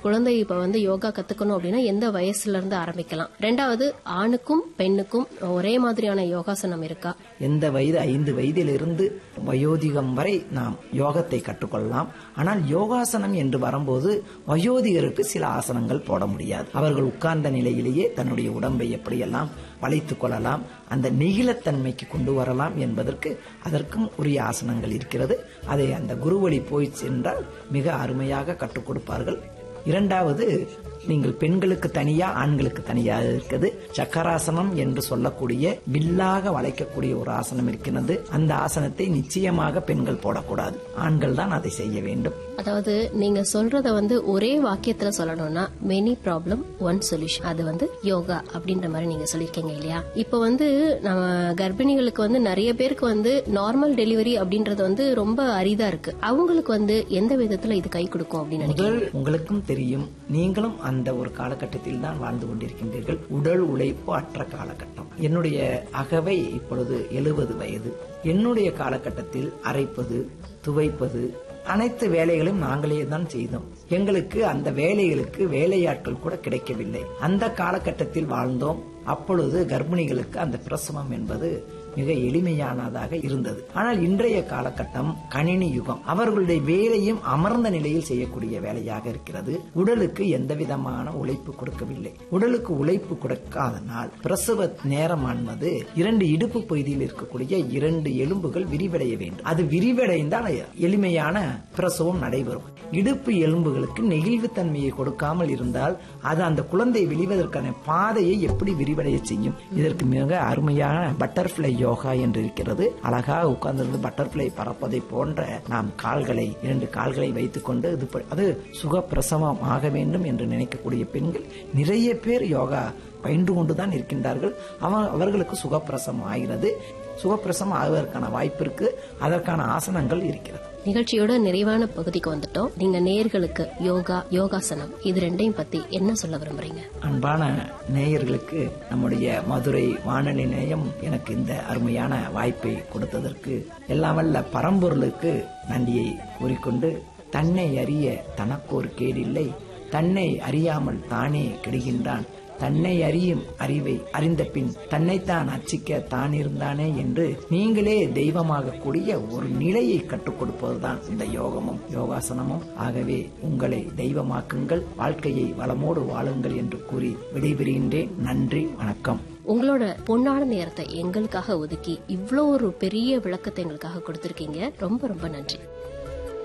குழந்தை இப்ப வந்து யோகா கத்துக்கணும் அப்படின்னா எந்த வயசுல இருந்து ஆரம்பிக்கலாம் ரெண்டாவது ஆணுக்கும் பெண்ணுக்கும் ஒரே மாதிரியான யோகாசனம் இருக்கா எந்த வயது ஐந்து வயதிலிருந்து வயோதிகம் வரை நாம் யோகத்தை கற்றுக்கொள்ளலாம் ஆனால் யோகாசனம் என்று வரும்போது வயோதிகருக்கு சில ஆசனங்கள் போட முடியாது அவர்கள் உட்கார்ந்த நிலையிலேயே தன்னுடைய உடம்பை எப்படியெல்லாம் வளைத்துக் கொள்ளலாம் அந்த நெகிழத்தன்மைக்கு கொண்டு வரலாம் என்பதற்கு அதற்கும் உரிய ஆசனங்கள் இருக்கிறது அதை அந்த குருவழி போய் சென்றால் மிக அருமையாக கற்றுக் கொடுப்பார்கள் இரண்டாவது நீங்கள் பெண்களுக்கு தனியா ஆண்களுக்கு தனியா இருக்குது சக்கராசனம் என்று சொல்லக்கூடிய வில்லாக வளைக்கக்கூடிய ஒரு ஆசனம் இருக்கிறது அந்த ஆசனத்தை நிச்சயமாக பெண்கள் போடக்கூடாது ஆண்கள் தான் அதை செய்ய வேண்டும் அதாவது நீங்க சொல்றத வந்து ஒரே வாக்கியத்துல சொல்லணும்னா மெனி ப்ராப்ளம் ஒன் சொல்யூஷன் அது வந்து யோகா அப்படின்ற மாதிரி நீங்க சொல்லிருக்கீங்க இல்லையா இப்ப வந்து நம்ம கர்ப்பிணிகளுக்கு வந்து நிறைய பேருக்கு வந்து நார்மல் டெலிவரி அப்படின்றது வந்து ரொம்ப அரிதா இருக்கு அவங்களுக்கு வந்து எந்த விதத்துல இது கை கொடுக்கும் அப்படின்னு நினைக்கிறேன் முதல் உங்களுக்கும் தெரியும் நீங்களும் அந்த ஒரு காலகட்டத்தில் தான் வாழ்ந்து கொண்டிருக்கின்றீர்கள் உடல் உழைப்பு அற்ற காலகட்டம் என்னுடைய அகவை இப்பொழுது எழுபது வயது என்னுடைய காலகட்டத்தில் அரைப்பது துவைப்பது அனைத்து வேலைகளையும் நாங்களே தான் செய்தோம் எங்களுக்கு அந்த வேலைகளுக்கு வேலையாட்கள் கூட கிடைக்கவில்லை அந்த காலகட்டத்தில் வாழ்ந்தோம் அப்பொழுது கர்ப்பிணிகளுக்கு அந்த பிரசவம் என்பது மிக எளிமையானதாக இருந்தது ஆனால் இன்றைய காலகட்டம் கணினி யுகம் அவர்களுடைய வேலையும் அமர்ந்த நிலையில் செய்யக்கூடிய வேலையாக இருக்கிறது உடலுக்கு எந்த விதமான உழைப்பு கொடுக்கவில்லை உடலுக்கு உழைப்பு கொடுக்காதனால் பிரசவ நேரமானது இரண்டு இடுப்பு பகுதியில் இருக்கக்கூடிய இரண்டு எலும்புகள் விரிவடைய வேண்டும் அது விரிவடைந்தால் எளிமையான பிரசவம் நடைபெறும் இடுப்பு எலும்புகளுக்கு நெகிழ்வு தன்மையை கொடுக்காமல் இருந்தால் அது அந்த குழந்தை வெளிவதற்கான பாதையை எப்படி விரிவடைய செய்யும் இதற்கு மிக அருமையான பட்டர்ஃபிளை யோகா என்று இருக்கிறது அழகாக உட்கார்ந்திருந்து பட்டர்ஃபிளை பறப்பதை போன்ற நாம் கால்களை இரண்டு கால்களை வைத்துக்கொண்டு இது ப- அது சுகப்பிரசவம் ஆக வேண்டும் என்று நினைக்கக்கூடிய பெண்கள் நிறைய பேர் யோகா பயின்று கொண்டுதான் இருக்கின்றார்கள் அவ- அவர்களுக்கு சுகப்பிரசவம் ஆகிறது சுகப்பிரசவம் ஆகுவதற்கான வாய்ப்பு இருக்கு அதற்கான ஆசனங்கள் இருக்கிறது நிகழ்ச்சியோட நிறைவான பகுதிக்கு வந்துட்டோம் நீங்க நேர்களுக்கு யோகா யோகாசனம் இது ரெண்டையும் பத்தி என்ன சொல்ல விரும்புறீங்க அன்பான நேயர்களுக்கு நம்முடைய மதுரை வானொலி நிலையம் எனக்கு இந்த அருமையான வாய்ப்பை கொடுத்ததற்கு எல்லாம் வல்ல பரம்பொருளுக்கு நன்றியை கூறிக்கொண்டு தன்னை அறிய தனக்கோர் கேடில்லை தன்னை அறியாமல் தானே கெடுகின்றான் தன்னை அறியும் அறிவை அறிந்த பின் தன்னைத்தான் அர்ச்சிக்க தான் இருந்தானே என்று நீங்களே தெய்வமாக கூடிய ஒரு நிலையை கற்றுக் கொடுப்பதுதான் இந்த யோகமும் யோகாசனமும் ஆகவே உங்களை தெய்வமாக்குங்கள் வாழ்க்கையை வளமோடு வாழுங்கள் என்று கூறி விடைபெறுகின்றேன் நன்றி வணக்கம் உங்களோட பொன்னான நேரத்தை எங்களுக்காக ஒதுக்கி இவ்வளோ ஒரு பெரிய விளக்கத்தை எங்களுக்காக கொடுத்திருக்கீங்க ரொம்ப ரொம்ப நன்றி